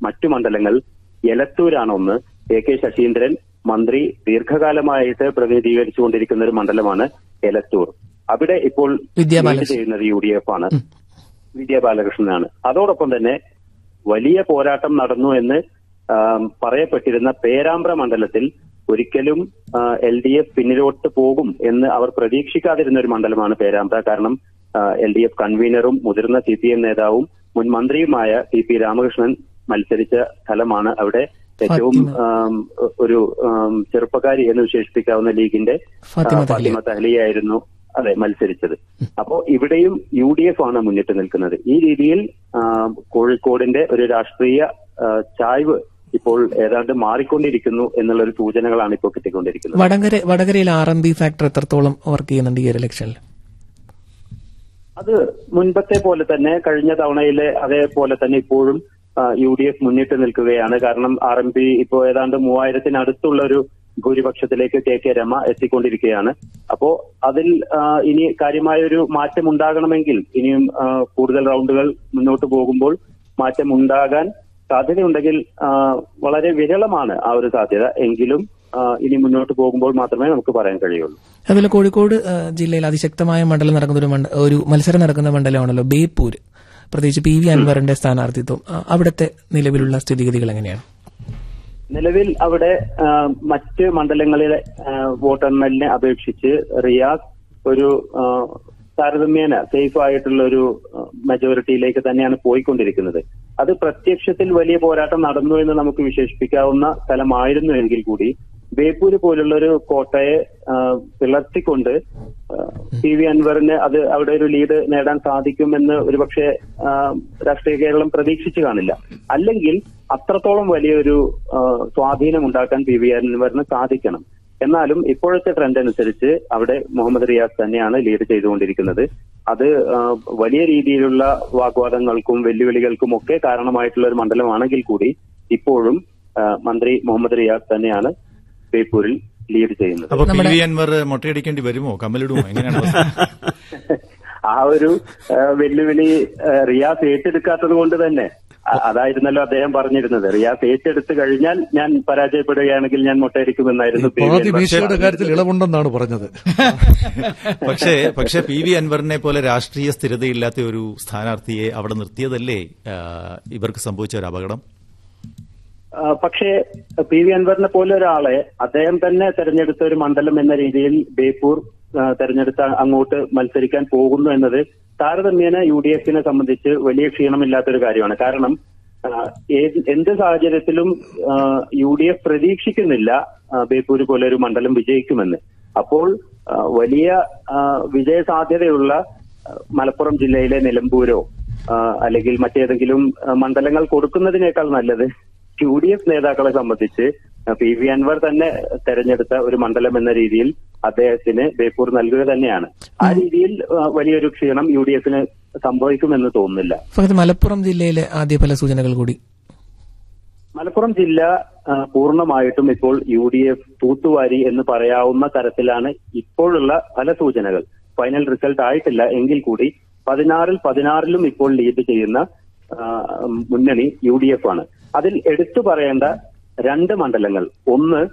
മറ്റു മണ്ഡലങ്ങൾ എലത്തൂരാണ് ഒന്ന് എ കെ ശശീന്ദ്രൻ മന്ത്രി ദീർഘകാലമായിട്ട് പ്രതിനിധീകരിച്ചുകൊണ്ടിരിക്കുന്ന ഒരു മണ്ഡലമാണ് എലത്തൂർ അവിടെ ഇപ്പോൾ വിദ്യാ lead ബാലകൃഷ്ണൻ. ചെയ്യുന്നത് യു ഡി എഫ് ആണ് വിദ്യാ ബാലകൃഷ്ണനാണ് അതോടൊപ്പം തന്നെ വലിയ പോരാട്ടം നടന്നു എന്ന് ആം, പറയപ്പെട്ടിരുന്ന പേരാമ്പ്ര മണ്ഡലത്തിൽ ഒരിക്കലും എൽ ഡി എഫ് പിന്നിലോട്ട് പോകും എന്ന് അവർ പ്രതീക്ഷിക്കാതിരുന്ന ഒരു മണ്ഡലമാണ് പേരാമ്പ്ര കാരണം എൽ ഡി എഫ് കൺവീനറും മുതിർന്ന സി പി എം നേതാവും മുൻ മന്ത്രിയുമായ ടി പി രാമകൃഷ്ണൻ മത്സരിച്ച സ്ഥലമാണ് അവിടെ ഏറ്റവും ഫാത്തിമ. ആം, ഒരു ആം, ചെറുപ്പക്കാരി എന്ന് വിശേഷിപ്പിക്കാവുന്ന ലീഗിന്റെ ഫാത്തിമ ആ, ഫാത്തിമ തഹ്ലിയ. തഹ്ലിയായിരുന്നു അതെ മത്സരിച്ചത് അപ്പോ ഇവിടെയും യു ഡി എഫ് ആണ് മുന്നിട്ട് നിൽക്കുന്നത് ഈ രീതിയിൽ ആ, കോഴിക്കോടിന്റെ ഒരു രാഷ്ട്രീയ ആ, ചായ്വ് ഇപ്പോൾ ഏതാണ്ട് മാറിക്കൊണ്ടിരിക്കുന്നു എന്നുള്ള ഒരു സൂചനകളാണ് ഇപ്പോൾ കിട്ടിക്കൊണ്ടിരിക്കുന്നത് വടകര വടകരയിൽ ആർ എം ബി ഫാക്ടർ എത്രത്തോളം വർക്ക് ചെയ്യുന്നുണ്ട് ഈ ഒരു ഇലക്ഷനിൽ അത് മുൻപത്തെ പോലെ തന്നെ കഴിഞ്ഞ തവണയിലെ അതേപോലെ തന്നെ ഇപ്പോഴും യു ഡി എഫ് മുന്നിട്ട് നിൽക്കുകയാണ് കാരണം ആർ എം പി ഇപ്പോ ഏതാണ്ട് മൂവായിരത്തിനടുത്തുള്ള ഒരു ഭൂരിപക്ഷത്തിലേക്ക് കെ കെ രമ എത്തിക്കൊണ്ടിരിക്കുകയാണ് അപ്പോ അതിൽ ആ, ഇനി കാര്യമായ ഒരു മാറ്റം ഉണ്ടാകണമെങ്കിൽ ഇനിയും ആ, കൂടുതൽ റൗണ്ടുകൾ മുന്നോട്ട് പോകുമ്പോൾ മാറ്റം ഉണ്ടാകാൻ സാധ്യതയുണ്ടെങ്കിൽ ആ, വളരെ വിരളമാണ് ആ ഒരു സാധ്യത എങ്കിലും ആ, ഇനി മുന്നോട്ട് പോകുമ്പോൾ മാത്രമേ നമുക്ക് പറയാൻ കഴിയുള്ളൂ അതുപോലെ കോഴിക്കോട് ആ, ജില്ലയിൽ അതിശക്തമായ മണ്ഡലം നടക്കുന്ന ഒരു മണ്ഡ- ഒരു മത്സരം നടക്കുന്ന മണ്ഡലമാണല്ലോ ബേപ്പൂർ പ്രത്യേകിച്ച് പി വി അൻവറിന്റെ സ്ഥാനാർത്ഥിത്വം ആ, അവിടുത്തെ നിലവിലുള്ള സ്ഥിതിഗതികൾ എങ്ങനെയാണ് നിലവിൽ അവിടെ ആ, മറ്റ് മണ്ഡലങ്ങളിലെ ആ, വോട്ടെണ്ണലിനെ അപേക്ഷിച്ച് റിയാസ് ഒരു ആ, താരതമ്യേന സേഫ് ആയിട്ടുള്ള ഒരു ആ, മെജോറിറ്റിയിലേക്ക് തന്നെയാണ് പോയിക്കൊണ്ടിരിക്കുന്നത് അത് പ്രത്യക്ഷത്തിൽ വലിയ പോരാട്ടം നടന്നു എന്ന് നമുക്ക് വിശേഷിപ്പിക്കാവുന്ന സ്ഥലമായിരുന്നു എങ്കിൽ കൂടി ബേപ്പൂര് പോലുള്ള ഒരു കോട്ടയെ ആ, പിളർത്തിക്കൊണ്ട് ആ, പി വി അൻവറിന് അത് അവിടെ ഒരു ലീഡ് നേടാൻ സാധിക്കുമെന്ന് ഒരുപക്ഷെ ആ, രാഷ്ട്രീയ കേരളം പ്രതീക്ഷിച്ചു കാണില്ല അല്ലെങ്കിൽ അത്രത്തോളം വലിയൊരു ആ, സ്വാധീനം ഉണ്ടാക്കാൻ പി വി അൻവറിന് സാധിക്കണം എന്നാലും ഇപ്പോഴത്തെ ട്രെൻഡ് അനുസരിച്ച് അവിടെ മുഹമ്മദ് റിയാസ് തന്നെയാണ് ലീഡ് ചെയ്തുകൊണ്ടിരിക്കുന്നത് അത് ആ, വലിയ രീതിയിലുള്ള വാഗ്വാദങ്ങൾക്കും വെല്ലുവിളികൾക്കും ഒക്കെ കാരണമായിട്ടുള്ള ഒരു മണ്ഡലമാണെങ്കിൽ കൂടി ഇപ്പോഴും ആ, മന്ത്രി മുഹമ്മദ് റിയാസ് തന്നെയാണ് ബേപ്പൂരിൽ ലീഡ് ചെയ്യുന്നത് അപ്പൊ പി വി അൻവർ മൊട്ടയടിക്കേണ്ടി വരുമോ കമ്മലിടുമോ എങ്ങനെയാണ് അവസ്ഥ? ആ ഒരു ആ, വെല്ലുവിളി ആ, റിയാസ് ഏറ്റെടുക്കാത്തത് കൊണ്ട് തന്നെ അ- അതായിരുന്നല്ലോ അദ്ദേഹം പറഞ്ഞിരുന്നത് റിയാസ് ഏറ്റെടുത്തു കഴിഞ്ഞാൽ ഞാൻ പരാജയപ്പെടുകയാണെങ്കിൽ ഞാൻ മൊട്ടയടിക്കുമെന്നായിരുന്നു പി. വി. പാതി അൻവർ മീശയുടെ കാര്യത്തിൽ ഇളവുണ്ടെന്നാണ് പറഞ്ഞത് പക്ഷേ പക്ഷേ പി വി അൻവറിനെ പോലെ രാഷ്ട്രീയ സ്ഥിരതയില്ലാത്ത ഒരു സ്ഥാനാർത്ഥിയെ അവിടെ നിർത്തിയതല്ലേ ആ, ഇവർക്ക് സംഭവിച്ച ഒരു അപകടം ആ, പക്ഷേ പി വി അൻവറിനെ പോലെ ഒരാളെ അദ്ദേഹം തന്നെ തെരഞ്ഞെടുത്ത ഒരു മണ്ഡലം എന്ന രീതിയിൽ ബേപ്പൂർ ആ, തെരഞ്ഞെടുത്ത അങ്ങോട്ട് മത്സരിക്കാൻ പോകുന്നു എന്നത് താരതമ്യേന യു ഡി എഫിനെ സംബന്ധിച്ച് വലിയ ക്ഷീണമില്ലാത്തൊരു കാര്യമാണ് കാരണം ആ, ഏത് എന്ത് സാഹചര്യത്തിലും യു ഡി എഫ് പ്രതീക്ഷിക്കുന്നില്ല ആ, ബേപ്പൂര് പോലെ ഒരു മണ്ഡലം വിജയിക്കുമെന്ന് അപ്പോൾ ആ, വലിയ ആ, വിജയ സാധ്യതയുള്ള ആ, മലപ്പുറം ജില്ലയിലെ നിലമ്പൂരോ ആ, അല്ലെങ്കിൽ മറ്റേതെങ്കിലും ആ, മണ്ഡലങ്ങൾ കൊടുക്കുന്നതിനേക്കാൾ നല്ലത് യു ഡി എഫ് നേതാക്കളെ സംബന്ധിച്ച് ആ, പി വി അൻവർ തന്നെ തെരഞ്ഞെടുത്ത ഒരു മണ്ഡലം എന്ന രീതിയിൽ അദ്ദേഹത്തിന് ബേപ്പൂർ നൽകുക തന്നെയാണ് ആ രീതിയിൽ ആ, വലിയൊരു ക്ഷീണം യു ഡി എഫിന് സംഭവിക്കുമെന്ന് തോന്നുന്നില്ല ഫഹദ് മലപ്പുറം ജില്ലയിലെ ആദ്യ ഫല സൂചനകൾ കൂടി മലപ്പുറം ജില്ല ആ, പൂർണ്ണമായിട്ടും ഇപ്പോൾ യു ഡി എഫ് തൂത്തുവാരി എന്ന് പറയാവുന്ന തരത്തിലാണ് ഇപ്പോഴുള്ള പല സൂചനകൾ ഫൈനൽ റിസൾട്ട് ആയിട്ടില്ല എങ്കിൽ കൂടി പതിനാറിൽ പതിനാറിലും ഇപ്പോൾ ലീഡ് ചെയ്യുന്ന ആ, മുന്നണി യു ഡി എഫ് ആണ് അതിൽ എടുത്തു പറയേണ്ട രണ്ട് മണ്ഡലങ്ങൾ ഒന്ന്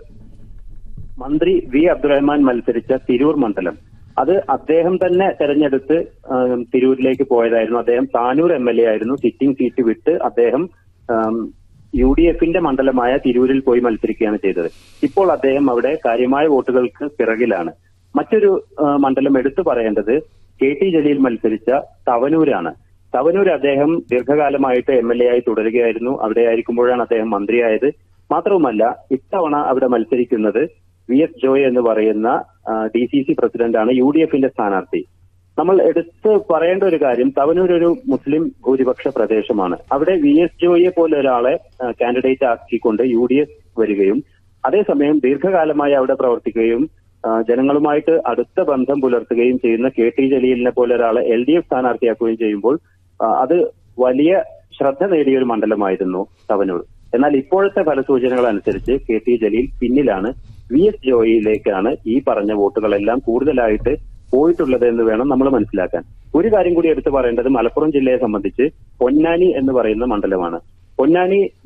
മന്ത്രി വി അബ്ദുറഹ്മാൻ മത്സരിച്ച തിരൂർ മണ്ഡലം അത് അദ്ദേഹം തന്നെ തെരഞ്ഞെടുത്ത് ആം, തിരൂരിലേക്ക് പോയതായിരുന്നു അദ്ദേഹം താനൂർ എം എൽ എ ആയിരുന്നു സിറ്റിംഗ് സീറ്റ് വിട്ട് അദ്ദേഹം ആം, യു ഡി എഫിന്റെ മണ്ഡലമായ തിരൂരിൽ പോയി മത്സരിക്കുകയാണ് ചെയ്തത് ഇപ്പോൾ അദ്ദേഹം അവിടെ കാര്യമായ വോട്ടുകൾക്ക് പിറകിലാണ് മറ്റൊരു ആ, മണ്ഡലം എടുത്തു പറയേണ്ടത് കെ ടി ജലീൽ മത്സരിച്ച തവനൂരാണ് തവനൂർ അദ്ദേഹം ദീർഘകാലമായിട്ട് എം എൽ എ ആയി തുടരുകയായിരുന്നു അവിടെ ആയിരിക്കുമ്പോഴാണ് അദ്ദേഹം മന്ത്രിയായത് മാത്രവുമല്ല ഇത്തവണ അവിടെ മത്സരിക്കുന്നത് വി എസ് ജോയ് എന്ന് പറയുന്ന ഡി സി സി പ്രസിഡന്റാണ് യു ഡി എഫിന്റെ സ്ഥാനാർത്ഥി നമ്മൾ എടുത്ത് പറയേണ്ട ഒരു കാര്യം തവനൂർ ഒരു മുസ്ലിം ഭൂരിപക്ഷ പ്രദേശമാണ് അവിടെ വി എസ് ജോയിയെ പോലെ ഒരാളെ കാൻഡിഡേറ്റ് ആക്കിക്കൊണ്ട് യു ഡി എഫ് വരികയും അതേസമയം ദീർഘകാലമായി അവിടെ പ്രവർത്തിക്കുകയും ആ, ജനങ്ങളുമായിട്ട് അടുത്ത ബന്ധം പുലർത്തുകയും ചെയ്യുന്ന കെ ടി ജലീലിനെ പോലെ ഒരാളെ എൽ ഡി എഫ് സ്ഥാനാർത്ഥിയാക്കുകയും ചെയ്യുമ്പോൾ ആ, അത് വലിയ ശ്രദ്ധ നേടിയ ഒരു മണ്ഡലമായിരുന്നു തവനൂർ എന്നാൽ ഇപ്പോഴത്തെ ഫലസൂചനകൾ അനുസരിച്ച് കെ ടി ജലീൽ പിന്നിലാണ് വി എസ് ജോയിയിലേക്കാണ് ഈ പറഞ്ഞ വോട്ടുകളെല്ലാം കൂടുതലായിട്ട് പോയിട്ടുള്ളത് എന്ന് വേണം നമ്മൾ മനസ്സിലാക്കാൻ ഒരു കാര്യം കൂടി എടുത്തു പറയേണ്ടത് മലപ്പുറം ജില്ലയെ സംബന്ധിച്ച് പൊന്നാനി എന്ന് പറയുന്ന മണ്ഡലമാണ് പൊന്നാനി